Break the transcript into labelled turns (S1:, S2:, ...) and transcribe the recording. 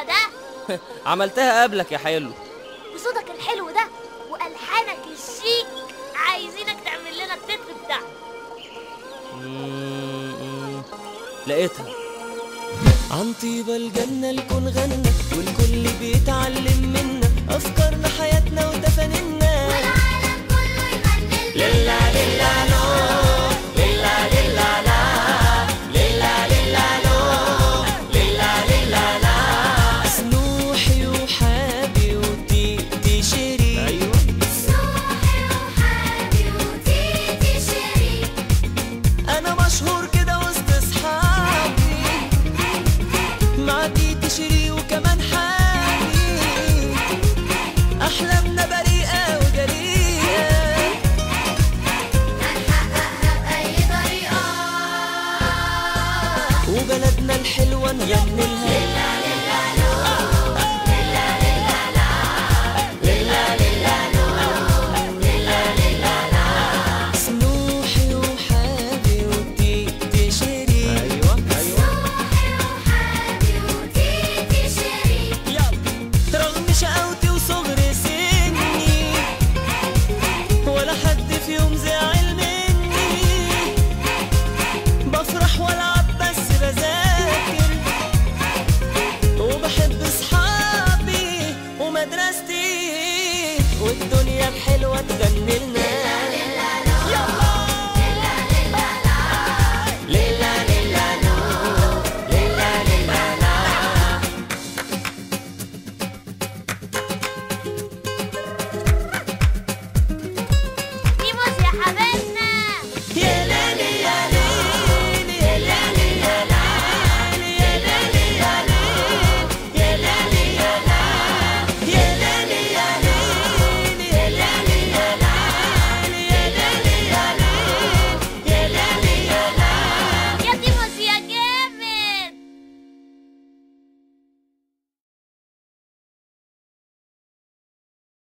S1: الحلوة ده
S2: عملتها قبلك يا حلو
S1: بصوتك الحلو ده والحانك الشيك عايزينك تعمل لنا التتر بتاعك
S2: مم، لقيتها عن طيبة الجنة الكون غنى والكل بيتعلم منا أفكارنا حياتنا وتفانينا
S1: والعالم كله يغني
S2: للا للا لو للا للا لا للا للا لو للا للا لا سنوحي وحابي وتيتي شيرين أيوة
S1: صاحي وحابي وتيتي شيرين
S2: انا مشهور كده وسط اصحابي مع تيتي شيري وكمان حالي احلامنا بريئه وجريئه
S1: هنحققها بأي طريقة
S2: وبلدنا الحلوه نغني لها سنوحي وحابي وتيتي شيري ايوه ايوه
S1: صاحي وحابي وتيتي شيرين
S2: يلا رغم شقاوتي وصغر سني ولا حد في يوم زعل مني بفرح والعب بس بذاكر وبحب